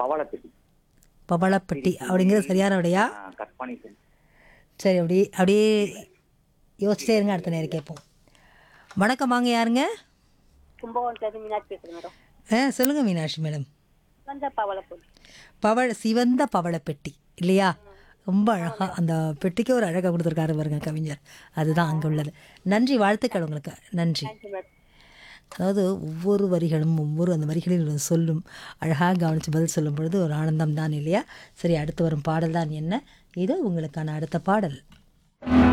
பவளப்பெட்டி பவளப்பட்டி அப்படிங்கிறது சரியான விடையா ஆ, கற்பனை சொல் சரி அப்படி அப்படியே யோசிச்சிட்டே இருங்க அடுத்த நேரம் கேட்போம் வணக்கம் வாங்க யாருங்க கும்பகோணத்துலேருந்து மீனாட்சி பேசுகிறேன் மேடம் ஆ சொல்லுங்கள் மீனாட்சி மேடம் வந்த பவளப்பொடி பவள சிவந்த பவளப்பெட்டி இல்லையா ரொம்ப அழகாக அந்த பெட்டிக்கு ஒரு அழகாக கொடுத்துருக்காரு பாருங்க கவிஞர் அதுதான் அங்கே உள்ளது நன்றி வாழ்த்துக்கள் உங்களுக்கு நன்றி அதாவது ஒவ்வொரு வரிகளும் ஒவ்வொரு அந்த வரிகளில் உள்ள சொல்லும் அழகாக கவனித்து பதில் சொல்லும் பொழுது ஒரு ஆனந்தம் தான் இல்லையா சரி அடுத்து வரும் பாடல் தான் என்ன இதோ உங்களுக்கான அடுத்த பாடல்